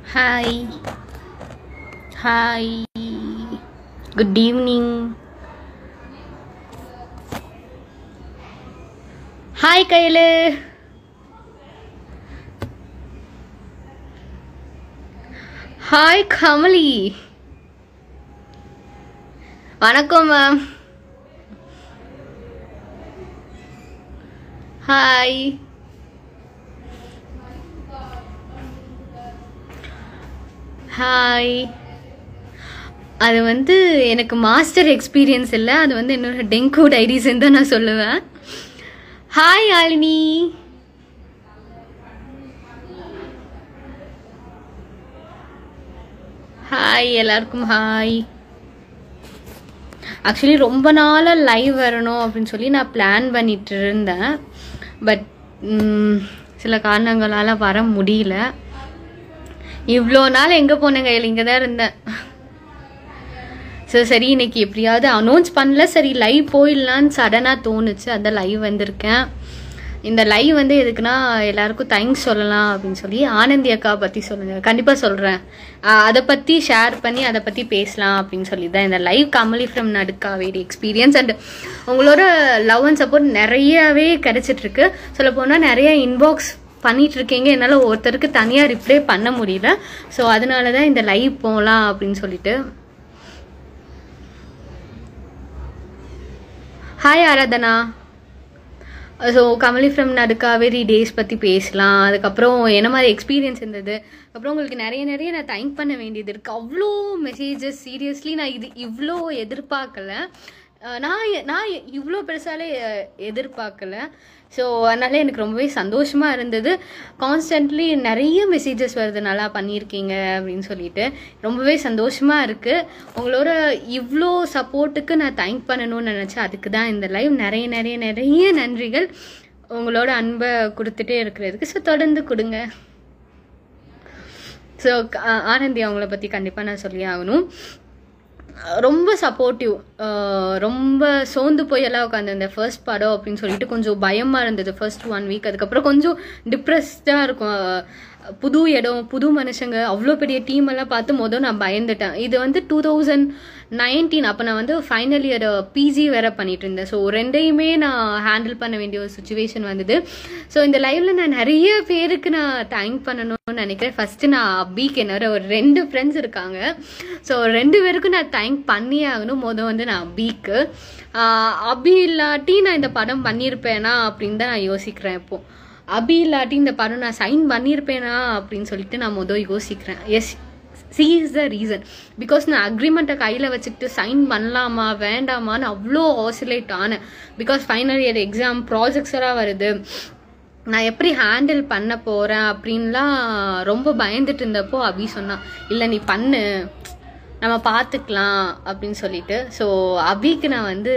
Hi. Hi. Good evening. Hi, கையிலு hi Kamali வணக்கம் ma'am hi hi அது வந்து எனக்கு மாஸ்டர் எக்ஸ்பீரியன்ஸ் இல்லை அது வந்து என்னோட டெங்கு டைரிஸ்ன்னு தான் நான் சொல்லுவேன் ஹாய் யாழினி ஹாய் எல்லாருக்கும் ஹாய் ஆக்சுவலி ரொம்ப நாளாக லைவ் வரணும் அப்படின்னு சொல்லி நான் பிளான் பண்ணிட்டு இருந்தேன் பட் சில காரணங்களால் வர முடியல இவ்வளோ நாள் எங்கே போனேன் கையில் இங்கே தான் இருந்தேன் ஸோ சரி இன்னைக்கு எப்படியாவது அனௌன்ஸ் பண்ணல சரி லைவ் போயிடலான்னு சடனாக தோணுச்சு அதான் லைவ் வந்திருக்கேன் இந்த லைவ் வந்து எதுக்குன்னா எல்லாருக்கும் தேங்க்ஸ் சொல்லலாம் அப்படின்னு சொல்லி ஆனந்தி அக்கா பற்றி சொல்லுங்கள் கண்டிப்பாக சொல்கிறேன் அதை பற்றி ஷேர் பண்ணி அதை பற்றி பேசலாம் அப்படின்னு சொல்லி தான் இந்த live Kamali from Nadukkaveri experience and உங்களோட லவ் அண்ட் சப்போர்ட் நிறையவே கிடைச்சிட்ருக்கு சொல்ல போனால் நிறைய இன்பாக்ஸ் பண்ணிட்டு இருக்கீங்க என்னால் ஒருத்தருக்கு தனியாக ரிப்ளை பண்ண முடியல ஸோ அதனால தான் இந்த லைவ் போகலாம் அப்படின்னு சொல்லிட்டு hi Aradhana so Kamali from Nadukkaveri days பற்றி பேசலாம் அதுக்கப்புறம் என்ன மாதிரி எக்ஸ்பீரியன்ஸ் இருந்தது அப்புறம் உங்களுக்கு நிறைய நிறைய நான் தேங்க் பண்ண வேண்டியது இருக்குது அவ்வளோ மெசேஜஸ் சீரியஸ்லி நான் இது இவ்வளோ எதிர்பார்க்கல அஹ் நான் எ- நான் எ- இவ்வளோ பெருசாலே அஹ், எதிர்பார்க்கல ஸோ அதனால எனக்கு ரொம்பவே சந்தோஷமாக இருந்தது கான்ஸ்டன்ட்லி நிறைய மெசேஜஸ் வருது நல்லா பண்ணியிருக்கீங்க அப்படின்னு சொல்லிட்டு ரொம்பவே சந்தோஷமாக இருக்குது உங்களோட இவ்வளோ சப்போர்ட்டுக்கு நான் தேங்க் பண்ணணும்னு நினச்சேன் அதுக்கு தான் இந்த லைவ் நிறைய நிறைய நிறைய நன்றிகள் உங்களோட அன்பை கொடுத்துட்டே இருக்கிறதுக்கு ஸோ தொடர்ந்து கொடுங்க ஸோ ஆனந்தி அவங்கள பற்றி கண்டிப்பாக நான் சொல்லி ஆகணும் ரொம்ப சப்போர்ட்டிவ் ரொம்ப சோர்ந்து போய் எல்லாம் உட்காந்துருந்தேன் ஃபர்ஸ்ட் படம் அப்படின்னு சொல்லிட்டு கொஞ்சம் பயமாக இருந்தது ஃபர்ஸ்ட் ஒன் வீக் அதுக்கப்புறம் கொஞ்சம் டிப்ரெஸ்டாக இருக்கும் அஹ், புது இடம் புது மனுஷங்க அவ்வளோ பெரிய டீம் எல்லாம் பார்த்து மொதல் நான் பயந்துட்டேன் இது வந்து டூ தௌசண்ட் நைன்டீன் அப்போ நான் வந்து ஃபைனல் இயர் பிஜி வேற பண்ணிட்டு இருந்தேன் ஸோ ரெண்டையுமே நான் ஹேண்டில் பண்ண வேண்டிய ஒரு சுச்சுவேஷன் வந்தது ஸோ இந்த லைவ்ல நான் நிறைய பேருக்கு நான் தேங்க் பண்ணணும்னு நினைக்கிறேன் ஃபர்ஸ்ட் நான் அபிக்கு என்னோட ஒரு ரெண்டு ஃப்ரெண்ட்ஸ் இருக்காங்க ஸோ ரெண்டு பேருக்கும் நான் தேங்க் பண்ணி ஆகணும் மொதல் வந்து நான் அபிக்கு ஆஹ் அபி இல்லாட்டி நான் இந்த படம் பண்ணியிருப்பேனா அப்படின்னு தான் நான் யோசிக்கிறேன் இப்போ அபி இல்லாட்டி இந்த படம் நான் சைன் பண்ணியிருப்பேனா அப்படின்னு சொல்லிட்டு நான் மொதல் யோசிக்கிறேன் S C is the reason because நான் அக்ரிமெண்ட்டை கையில் வச்சுக்கிட்டு சைன் பண்ணலாமா வேண்டாமான்னு அவ்வளோ ஆசிலேட் ஆனேன் because final year exam projects எல்லாம் வருது நான் எப்படி ஹேண்டில் பண்ண போகிறேன் அப்படின்லாம் ரொம்ப பயந்துட்டு இருந்தப்போ அபி சொன்னான் இல்லை நீ பண்ணு நம்ம பார்த்துக்கலாம் அப்படின்னு சொல்லிட்டு ஸோ அபிக்கு நான் வந்து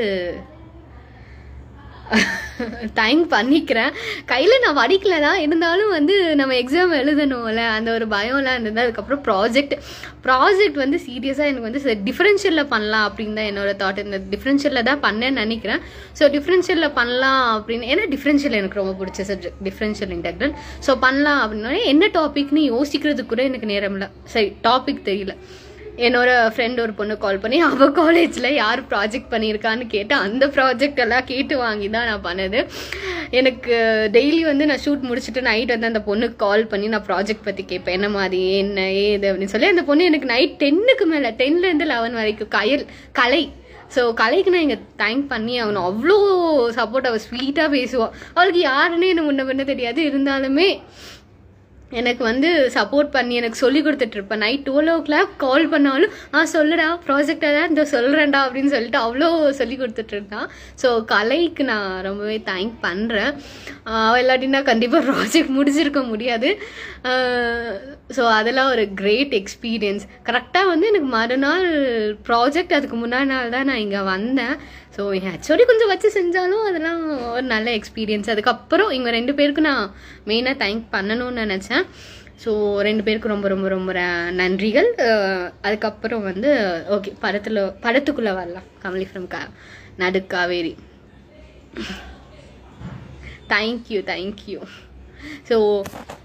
தேங்க் பண்ணிக்கிறேன் கையில் நான் வடிக்கல தான் இருந்தாலும் வந்து நம்ம எக்ஸாம் எழுதணும்ல அந்த ஒரு பயம்லாம் இருந்தது அதுக்கப்புறம் ப்ராஜெக்ட் ப்ராஜெக்ட் வந்து சீரியஸாக எனக்கு வந்து டிஃப்ரென்ஷியலில் பண்ணலாம் அப்படின்னு தான் என்னோட தாட் இந்த டிஃப்ரென்ஷியலில் தான் பண்ணேன்னு நினைக்கிறேன் ஸோ டிஃப்ரென்ஷியலில் பண்ணலாம் அப்படின்னு ஏன்னா டிஃப்ரென்ஷியல் எனக்கு ரொம்ப பிடிச்ச சப்ஜெக்ட் டிஃப்ரென்ஷியல் இன்டெக்ரல் ஸோ பண்ணலாம் அப்படின்னா என்ன டாபிக்னு யோசிக்கிறதுக்கு கூட எனக்கு நேரம் இல்லை சரி டாபிக் தெரியல என்னோட ஃப்ரெண்ட் ஒரு பொண்ணு கால் பண்ணி அவள் காலேஜில் யார் ப்ராஜெக்ட் பண்ணியிருக்கான்னு கேட்டு அந்த ப்ராஜெக்ட் எல்லாம் கேட்டு வாங்கி தான் நான் பண்ணது எனக்கு டெய்லி வந்து நான் ஷூட் முடிச்சுட்டு நைட் வந்து அந்த பொண்ணுக்கு கால் பண்ணி நான் ப்ராஜெக்ட் பற்றி கேட்பேன் என்ன மாதிரி என்ன ஏது அப்படின்னு சொல்லி அந்த பொண்ணு எனக்கு நைட் டென்னுக்கு மேலே டென்லேருந்து லெவன் வரைக்கும் கயல் கலை ஸோ கலைக்கு நான் இங்கே தேங்க் பண்ணி ஆகணும் அவ்வளோ சப்போர்ட் அவள் ஸ்வீட்டாக பேசுவாள் அவளுக்கு யாருன்னே எனக்கு முன்ன பின்ன தெரியாது இருந்தாலுமே எனக்கு வந்து சப்போர்ட் பண்ணி எனக்கு சொல்லி கொடுத்துட்டு இருப்பேன் night twelve o'clock call பண்ணாலும் ஆ சொல்லுடா ப்ராஜெக்டாக தான் இந்த சொல்கிறேன்டா அப்படின்னு சொல்லிட்டு அவ்வளோ சொல்லி கொடுத்துட்டு இருந்தான் ஸோ கலைக்கு நான் ரொம்பவே தேங்க் பண்ணுறேன் அவள் இல்லாட்டினா கண்டிப்பாக ப்ராஜெக்ட் முடிச்சிருக்க முடியாது ஸோ அதெல்லாம் ஒரு கிரேட் எக்ஸ்பீரியன்ஸ் கரெக்டாக வந்து எனக்கு மறுநாள் ப்ராஜெக்ட் அதுக்கு முன்னாடி நாள் தான் நான் இங்கே வந்தேன் ஸோ என் ஹெச்ஓடி கொஞ்சம் வச்சு செஞ்சாலும் அதெல்லாம் ஒரு நல்ல எக்ஸ்பீரியன்ஸ் அதுக்கப்புறம் இவங்க ரெண்டு பேருக்கு நான் மெயினாக தேங்க் பண்ணணும்னு நினச்சேன் ஸோ ரெண்டு பேருக்கு ரொம்ப ரொம்ப ரொம்ப ர- நன்றிகள் அஹ் அதுக்கப்புறம் வந்து ஓகே படத்தில் படத்துக்குள்ளே வரலாம் கமலி ஃப்ரம் கா Nadukkaveri thank you thank you so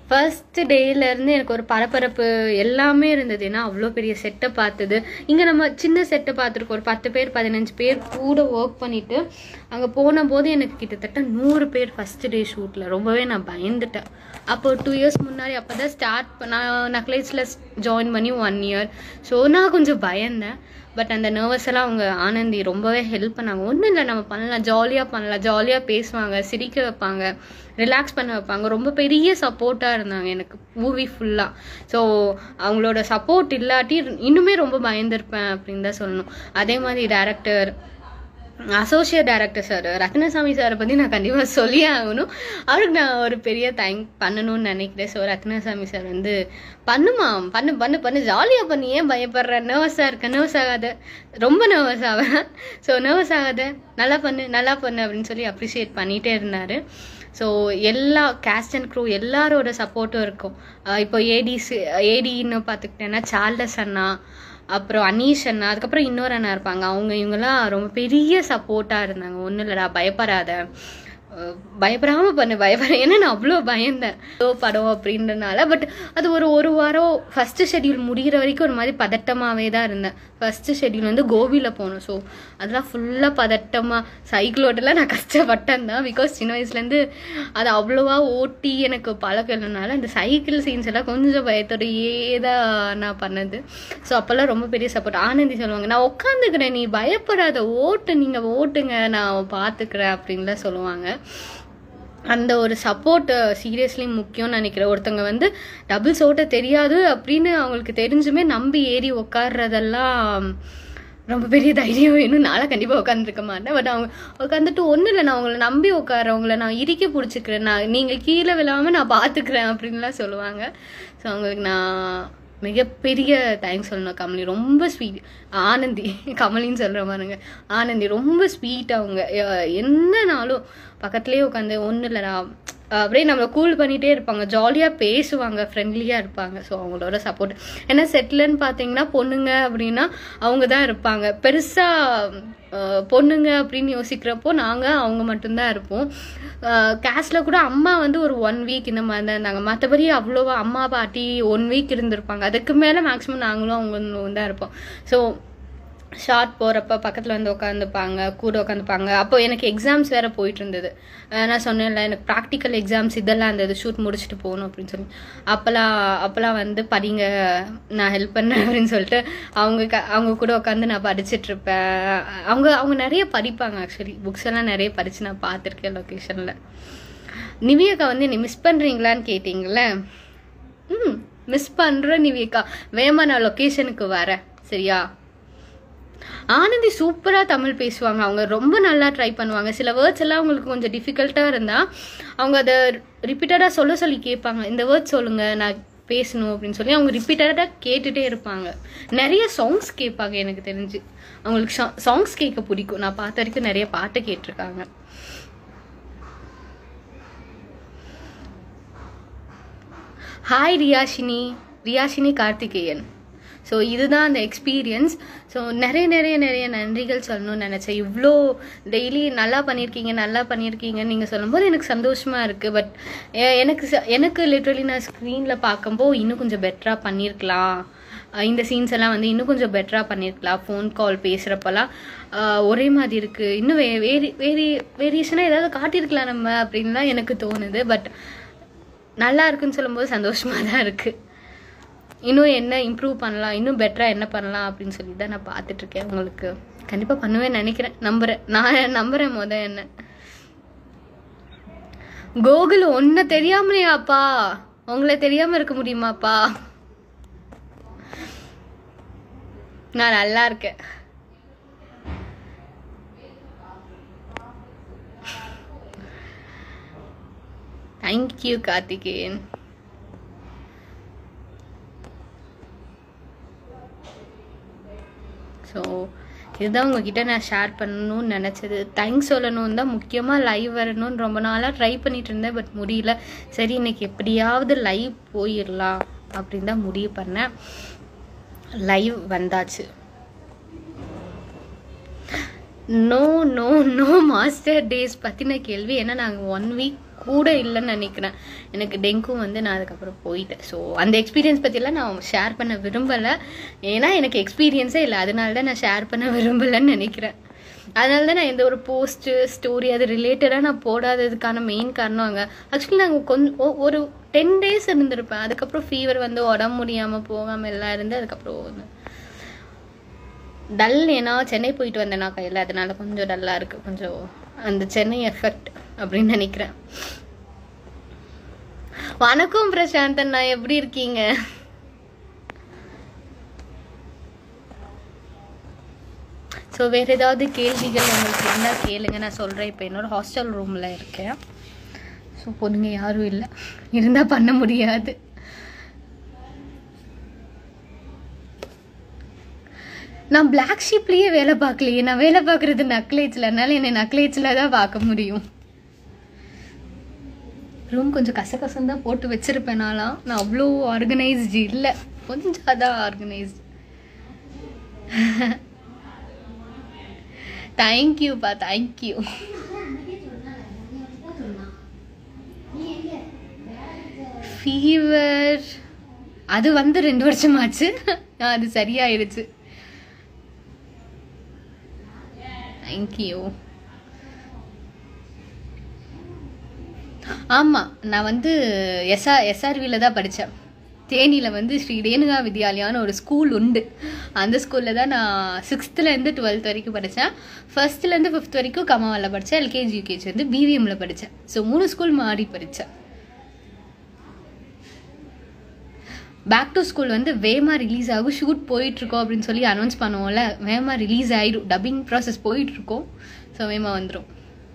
first டேலேருந்து எனக்கு ஒரு பரபரப்பு எல்லாமே இருந்தது ஏன்னா அவ்வளோ பெரிய செட்டை பார்த்தது இங்கே நம்ம சின்ன செட்டை பார்த்துருக்கோம் ஒரு பத்து பேர் பதினஞ்சு பேர் கூட ஒர்க் பண்ணிட்டு அங்கே போன போது எனக்கு கிட்டத்தட்ட நூறு பேர் ஃபர்ஸ்ட் டே ஷூட்டில் ரொம்பவே நான் பயந்துட்டேன் அப்போ டூ இயர்ஸ் முன்னாடி அப்போ தான் ஸ்டார்ட் நான் நக்லேஸில் ஜாயின் பண்ணி ஒன் இயர் ஸோ நான் கொஞ்சம் பயந்தேன் பட் அந்த நர்வஸ் எல்லாம் அவங்க ஆனந்தி ரொம்பவே ஹெல்ப் பண்ணாங்க ஒன்றும் இல்லை நம்ம பண்ணலாம் ஜாலியாக பண்ணலாம் ஜாலியாக பேசுவாங்க சிரிக்க வைப்பாங்க ரிலாக்ஸ் பண்ண வைப்பாங்க ரொம்ப பெரிய சப்போர்ட்டாக இருந்தாங்க எனக்கு மூவி ஃபுல்லாக ஸோ அவங்களோட சப்போர்ட் இல்லாட்டி இன்னுமே ரொம்ப பயந்துருப்பேன் அப்படின்னு தான் சொல்லணும் அதே மாதிரி director associate director sir Ratnasamy சாரை பற்றி நான் கண்டிப்பாக சொல்லியே ஆகணும் அவருக்கு நான் ஒரு பெரிய தேங்க் பண்ணணும்னு நினைக்கிறேன் ஸோ ரத்னசாமி சார் வந்து பண்ணுமா பண்ணு பண்ணு பண்ணு ஜாலியாக பண்ணி ஏன் பயப்படுற நர்வஸாக இருக்க நர்வஸ் ஆகாத ரொம்ப நர்வஸ் ஆவேன் ஸோ நர்வஸ் ஆகாத நல்லா பண்ணு நல்லா பண்ணு அப்படின்னு சொல்லி அப்ரிஷியேட் பண்ணிகிட்டே இருந்தார் ஸோ எல்லா கேஸ்ட் அண்ட் க்ரூ எல்லாரோட சப்போர்ட்டும் இருக்கும் அஹ் இப்போ ஏடிஸ் ஏடின்னு பார்த்துக்கிட்டேன்னா சார்லஸ் அண்ணா அப்புறம் அனீஷ் அண்ணா அதுக்கப்புறம் இன்னொரு அண்ணா இருப்பாங்க அவங்க இவங்கெல்லாம் ரொம்ப பெரிய சப்போர்ட்டாக இருந்தாங்க ஒன்றும் இல்லைடா பயப்படாத அஹ் பயப்படாம பண்ணு பயப்பட ஏன்னா நான் அவ்வளோ பயந்தேன் ஏதோ படம் அப்படின்றனால பட் அது ஒரு ஒரு வாரம் ஃபர்ஸ்ட் ஷெட்யூல் முடிகிற வரைக்கும் ஒரு மாதிரி பதட்டமாகவே தான் இருந்தேன் ஃபர்ஸ்ட் ஷெட்யூல் வந்து கோபியில் போகணும் ஸோ அதெல்லாம் ஃபுல்லாக பதட்டமாக சைக்கிள் ஓட்டலாம் நான் கஷ்டப்பட்டேன் தான் பிகாஸ் சின்ன வயசுலேருந்து அது அவ்வளோவா ஓட்டி எனக்கு பழக்கம் இல்லைனால அந்த சைக்கிள் சீன்ஸ் எல்லாம் கொஞ்சம் பயத்தோடையே தான் நான் பண்ணது ஸோ அப்போல்லாம் ரொம்ப பெரிய சப்போர்ட் ஆனந்தி சொல்லுவாங்க நான் உட்காந்துக்கிறேன் நீ பயப்படாத ஓட்டு நீங்கள் ஓட்டுங்க நான் பார்த்துக்கிறேன் அப்படின்லாம் சொல்லுவாங்க அந்த ஒரு சப்போர்ட் சீரியஸ்லி முக்கியம்னு நினைக்கிறேன் ஒருத்தங்க வந்து டபுள்ஸ் ஓட்ட தெரியாது அப்படின்னு அவங்களுக்கு தெரிஞ்சுமே நம்பி ஏறி உட்கார்றதெல்லாம் ரொம்ப பெரிய தைரியம் வேணும் நான்லாம் கண்டிப்பாக உட்காந்துருக்க மாட்டேன் பட் அவங்க உட்காந்துட்டு ஒன்றும் இல்லை நான் உங்களை நம்பி உட்காரவங்கள நான் இறுக்கி பிடிச்சிக்கிறேன் நான் நீங்கள் கீழே விழாமல் நான் பார்த்துக்கிறேன் அப்படின்லாம் சொல்லுவாங்க ஸோ அவங்களுக்கு நான் மிகப்பெரிய தேங்க்ஸ் சொல்லணும் கமலி ரொம்ப ஸ்வீட் ஆனந்தி கமலின்னு சொல்கிற மாதிரிங்க ஆனந்தி ரொம்ப ஸ்வீட் அவங்க எ- என்னனாலும் பக்கத்துலேயே உட்காந்து ஒன்றும் இல்லைடா அப்படியே நம்மளை கூல் பண்ணிகிட்டே இருப்பாங்க ஜாலியாக பேசுவாங்க ஃப்ரெண்ட்லியாக இருப்பாங்க ஸோ அவங்களோட சப்போர்ட் ஏன்னா செட்டில்னு பார்த்தீங்கன்னா பொண்ணுங்க அப்படின்னா அவங்க தான் இருப்பாங்க பெருசாக பொண்ணுங்க அப்படின்னு யோசிக்கிறப்போ நாங்கள் அவங்க மட்டும்தான் இருப்போம் கேஸ்டில் கூட அம்மா வந்து ஒரு ஒன் வீக் இந்த மாதிரி தான் இருந்தாங்க மற்றபடி அவ்வளோவா அம்மா பாட்டி ஒன் வீக் இருந்திருப்பாங்க அதுக்கு மேலே மேக்ஸிமம் நாங்களும் அவங்க தான் இருப்போம் ஸோ ஷார்ட் போகிறப்ப பக்கத்தில் வந்து உட்காந்துப்பாங்க கூட உட்காந்துப்பாங்க அப்போ எனக்கு எக்ஸாம்ஸ் வேறு போயிட்டு இருந்தது அஹ் நான் சொன்னேன்ல எனக்கு ப்ராக்டிக்கல் எக்ஸாம்ஸ் இதெல்லாம் இருந்தது ஷூட் முடிச்சுட்டு போகணும் அப்படின்னு சொல்லி அப்போல்லாம் அப்போல்லாம் வந்து படிங்க நான் ஹெல்ப் பண்ணேன் அப்படின்னு சொல்லிட்டு அவங்க க அவங்க கூட உட்காந்து நான் படிச்சுட்டு இருப்பேன் அவங்க அவங்க நிறைய படிப்பாங்க ஆக்சுவலி புக்ஸ் எல்லாம் நிறைய படித்து நான் பார்த்துருக்கேன் லொக்கேஷனில் நிவியக்கா வந்து நீ மிஸ் பண்ணுறீங்களான்னு கேட்டிங்கள ம் மிஸ் பண்ணுறேன் நிவியக்கா வேமா நான் லொக்கேஷனுக்கு வரேன் சரியா ஆனந்தி சூப்பராக தமிழ் பேசுவாங்க அவங்க ரொம்ப நல்லா ட்ரை பண்ணுவாங்க சில வேர்ட்ஸ் எல்லாம் அவங்களுக்கு கொஞ்சம் டிஃபிகல்ட்டாக இருந்தால் அவங்க அதை ரிப்பீட்டடாக சொல்ல சொல்லி கேட்பாங்க இந்த வேர்ட்ஸ் சொல்லுங்கள் நான் பேசணும் அப்படின்னு சொல்லி அவங்க ரிப்பீட்டடாக கேட்டுகிட்டே இருப்பாங்க நிறைய சாங்ஸ் கேட்பாங்க எனக்கு தெரிஞ்சு அவங்களுக்கு சாங்ஸ் கேட்க பிடிக்கும் நான் பார்த்த வரைக்கும் நிறைய பாட்டு கேட்டிருக்காங்க ஹாய் ரியாஷினி ரியாஷினி கார்த்திகேயன் ஸோ இதுதான் அந்த எக்ஸ்பீரியன்ஸ் ஸோ நிறைய நிறைய நிறைய நன்றிகள் சொல்லணும்னு நினச்சேன் இவ்வளோ டெய்லி நல்லா பண்ணியிருக்கீங்க நல்லா பண்ணியிருக்கீங்கன்னு நீங்கள் சொல்லும்போது எனக்கு சந்தோஷமாக இருக்குது பட் எனக்கு ச- எனக்கு லிட்ரலி நான் ஸ்க்ரீனில் பார்க்கும்போது இன்னும் கொஞ்சம் பெட்டராக பண்ணியிருக்கலாம் அஹ் இந்த சீன்ஸ் எல்லாம் வந்து இன்னும் கொஞ்சம் பெட்டராக பண்ணியிருக்கலாம் ஃபோன் கால் பேசுகிறப்பெல்லாம் ஒரே மாதிரி இருக்குது இன்னும் வே வேரி வேரி வேரியேஷனாக ஏதாவது காட்டியிருக்கலாம் நம்ம அப்படின்னு தான் எனக்கு தோணுது பட் நல்லா இருக்குன்னு சொல்லும்போது சந்தோஷமாக தான் இருக்குது இன்னும் என்ன இம்ப்ரூவ் பண்ணலாம் இன்னும் பெட்டராக என்ன பண்ணலாம் அப்படின்னு சொல்லி தான் நான் பார்த்துட்ருக்கேன் உங்களுக்கு கண்டிப்பாக பண்ணுவேன்னு நினைக்கிறேன் நம்புகிறேன் நான் நம்புகிறேன் முத என்ன கோகுல் ஒன்றை தெரியாமலையாப்பா உங்களை தெரியாமல் இருக்க முடியுமாப்பா நான் நல்லா இருக்கேன் தேங்க்யூ கார்த்திகேயன் ஸோ இதுதான் உங்ககிட்ட நான் ஷேர் பண்ணணும்னு நினச்சது தேங்க்ஸ் சொல்லணும் தான் முக்கியமாக லைவ் வரணும்னு ரொம்ப நாளாக ட்ரை பண்ணிட்டு இருந்தேன் பட் முடியல சரி இன்னைக்கு எப்படியாவது லைவ் போயிடலாம் அப்படின்னு தான் முடிவு பண்ணேன் லைவ் வந்தாச்சு no no no master days பற்றின கேள்வி ஏன்னா நாங்கள் ஒன் வீக் கூட இல்லைன்னு நினைக்கிறேன் எனக்கு டெங்கு வந்து நான் அதுக்கப்புறம் போயிட்டேன் ஸோ அந்த எக்ஸ்பீரியன்ஸ் பற்றிலாம் நான் ஷேர் பண்ண விரும்பலை ஏன்னா எனக்கு எக்ஸ்பீரியன்ஸே இல்லை அதனால தான் நான் ஷேர் பண்ண விரும்பலைன்னு நினைக்கிறேன் அதனால தான் நான் எந்த ஒரு போஸ்ட்டு ஸ்டோரி அது ரிலேட்டடாக நான் போடாததுக்கான மெயின் காரணம் அங்கே ஆக்சுவலி நாங்கள் கொஞ்சம் ஒரு டென் டேஸ் இருந்திருப்பேன் அதுக்கப்புறம் ஃபீவர் வந்து உடம்பு முடியாமல் போகாமல் எல்லாம் இருந்து அதுக்கப்புறம் டல் ஏன்னா சென்னை போயிட்டு வந்தேனா கையில் அதனால கொஞ்சம் டல்லாக இருக்குது கொஞ்சம் அந்த சென்னை எஃபெக்ட் அப்படின்னு நினைக்கிறேன் வணக்கம் பிரசாந்த் அண்ணா எப்படி இருக்கீங்க ஸோ வேறு ஏதாவது கேள்விகள் உங்களுக்கு இருந்தால் கேளுங்க நான் சொல்கிறேன் இப்போ என்னோட ஹாஸ்டல் ரூமில் இருக்கேன் ஸோ பொண்ணுங்க யாரும் இல்லை இருந்தால் பண்ண முடியாது நான் பிளாக் ஷீப்லேயே வேலை பார்க்கலையே நான் வேலை பார்க்குறது நக்லேஜில் அதனால என்னை நக்லேஜில் தான் பார்க்க முடியும் ரூம் கொஞ்சம் கசகசம் தான் போட்டு வச்சிருப்பேன் நான்லாம் நான் அவ்வளோ ஆர்கனைஸ்டு இல்லை கொஞ்சம் அதான் ஆர்கனைஸ்டு தேங்க்யூப்பா தேங்க்யூ ஃபீவர் அது வந்து ரெண்டு வருஷமாச்சு அது சரியாயிடுச்சு தேங்க்யூ ஆமாம் நான் வந்து எஸ்ஆர் எஸ்ஆர்வியில் தான் படித்தேன் தேனியில் வந்து ஸ்ரீ ரேணுகா வித்யாலயான்னு ஒரு ஸ்கூல் உண்டு அந்த ஸ்கூலில் தான் நான் சிக்ஸ்த்துலேருந்து டுவெல்த் வரைக்கும் படித்தேன் ஃபஸ்ட்டுலேருந்து ஃபிஃப்த் வரைக்கும் கமாவில் படித்தேன் எல்கேஜி யூகேஜி வந்து பிவிஎம்மில் படித்தேன் ஸோ மூணு ஸ்கூல் மாறி படித்தேன் பேக் டு ஸ்கூல் வந்து வேமா ரிலீஸ் ஆகும் ஷூட் போயிட்டுருக்கோம் அப்படின்னு சொல்லி அனௌன்ஸ் பண்ணுவோம்ல வேமா ரிலீஸ் ஆகிடும் டப்பிங் ப்ராசஸ் போயிட்டுருக்கோம் ஸோ வேமா வந்துடும்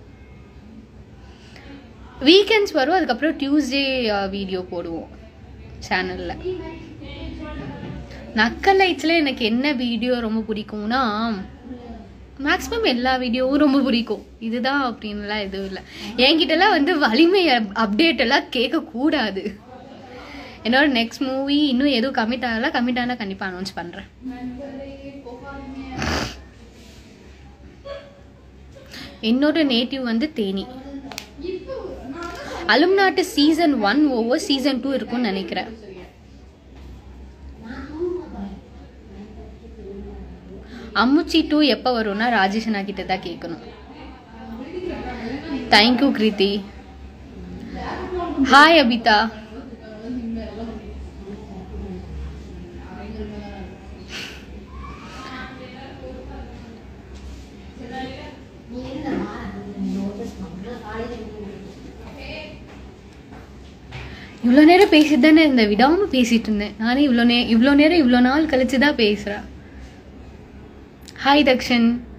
வீக்கெண்ட்ஸ் வரும் அதுக்கப்புறம் டியூஸ்டே வீடியோ போடுவோம் சேனலில் நக்கலைட்ஸில் எனக்கு என்ன வீடியோ ரொம்ப பிடிக்கும்னா மேக்ஸிமம் எல்லா வீடியோவும் ரொம்ப பிடிக்கும் இதுதான் அப்படின்லாம் எதுவும் இல்லை என்கிட்டலாம் வந்து வலிமை அப்டேட் எல்லாம் கேட்கக்கூடாது என்னோட நெக்ஸ்ட் மூவி இன்னும் எதுவும் கமிட் ஆகல கமிட் ஆனால் கண்டிப்பாக அனௌன்ஸ் பண்ணுறேன் என்னோட நேட்டிவ் வந்து தேனி அலும்நாட்டு season one over season two இருக்கும்னு நினைக்கிறேன் அம்முச்சி டூ எப்போ வரும்னா ராஜேஷ் அண்ணா கிட்ட தான் கேட்கணும் தேங்க்யூ கிருதி ஹாய் அபிதா இவ்வளோ நேரம் பேசிட்டு தானே இந்த விடாமல் பேசிட்டு இருந்தேன் நானே இவ்வளோ நே இவ்வளோ நேரம் இவ்வளோ நாள் கழிச்சு தான் பேசுகிறேன் ஹாய் தக்ஷன்